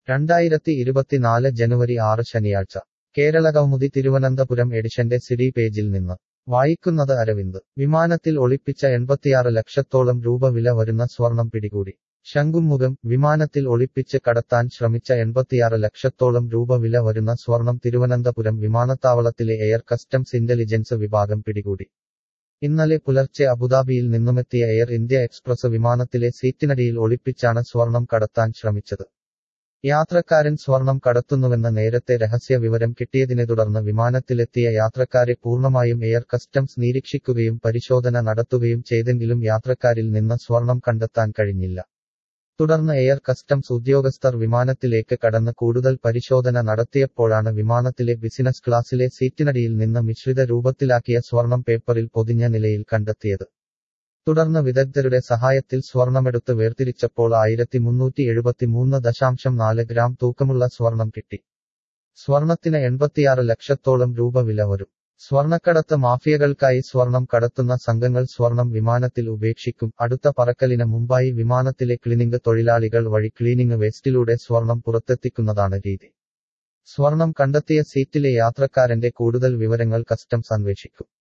രണ്ടായിരത്തി ഇരുപത്തിനാല് ജനുവരി ആറ് ശനിയാഴ്ച കേരളകൗമുദി തിരുവനന്തപുരം എഡിഷന്റെ സിഡി പേജിൽ നിന്ന് വായിക്കുന്നത് അരവിന്ദ് വിമാനത്തിൽ ഒളിപ്പിച്ച എൺപത്തിയാറ് ലക്ഷത്തോളം രൂപ വില വരുന്ന സ്വർണം പിടികൂടി ശംഖുമുഖം വിമാനത്തിൽ ഒളിപ്പിച്ച് കടത്താൻ ശ്രമിച്ച എൺപത്തിയാറ് ലക്ഷത്തോളം രൂപ വില വരുന്ന സ്വർണം തിരുവനന്തപുരം വിമാനത്താവളത്തിലെ എയർ കസ്റ്റംസ് ഇന്റലിജൻസ് വിഭാഗം പിടികൂടി ഇന്നലെ പുലർച്ചെ അബുദാബിയിൽ നിന്നുമെത്തിയ എയർ ഇന്ത്യ എക്സ്പ്രസ് വിമാനത്തിലെ സീറ്റിനടിയിൽ ഒളിപ്പിച്ചാണ് സ്വർണം കടത്താൻ ശ്രമിച്ചത് യാത്രക്കാരൻ സ്വർണം കടത്തുന്നുവെന്ന നേരത്തെ രഹസ്യ വിവരം കിട്ടിയതിനെ തുടർന്ന് വിമാനത്തിലെത്തിയ യാത്രക്കാരെ പൂർണ്ണമായും എയർ കസ്റ്റംസ് നിരീക്ഷിക്കുകയും പരിശോധന നടത്തുകയും ചെയ്തെങ്കിലും യാത്രക്കാരിൽ നിന്ന് സ്വർണം കണ്ടെത്താൻ കഴിഞ്ഞില്ല തുടർന്ന് എയർ കസ്റ്റംസ് ഉദ്യോഗസ്ഥർ വിമാനത്തിലേക്ക് കടന്ന് കൂടുതൽ പരിശോധന നടത്തിയപ്പോഴാണ് വിമാനത്തിലെ ബിസിനസ് ക്ലാസ്സിലെ സീറ്റിനടിയിൽ നിന്ന് മിശ്രിത രൂപത്തിലാക്കിയ സ്വർണം പേപ്പറിൽ പൊതിഞ്ഞ നിലയിൽ കണ്ടെത്തിയത് തുടർന്ന് വിദഗ്ധരുടെ സഹായത്തിൽ സ്വർണമെടുത്ത് വേർതിരിച്ചപ്പോൾ ആയിരത്തി മുന്നൂറ്റി എഴുപത്തിമൂന്ന് ദശാംശം നാല് ഗ്രാം തൂക്കമുള്ള സ്വർണം കിട്ടി സ്വർണത്തിന് എൺപത്തിയാറ് ലക്ഷത്തോളം രൂപ വില വരും സ്വർണക്കടത്ത് മാഫിയകൾക്കായി സ്വർണം കടത്തുന്ന സംഘങ്ങൾ സ്വർണം വിമാനത്തിൽ ഉപേക്ഷിക്കും അടുത്ത പറക്കലിന് മുമ്പായി വിമാനത്തിലെ ക്ലീനിംഗ് തൊഴിലാളികൾ വഴി ക്ലീനിംഗ് വേസ്റ്റിലൂടെ സ്വർണം പുറത്തെത്തിക്കുന്നതാണ് രീതി സ്വർണം കണ്ടെത്തിയ സീറ്റിലെ യാത്രക്കാരന്റെ കൂടുതൽ വിവരങ്ങൾ കസ്റ്റംസ് അന്വേഷിക്കും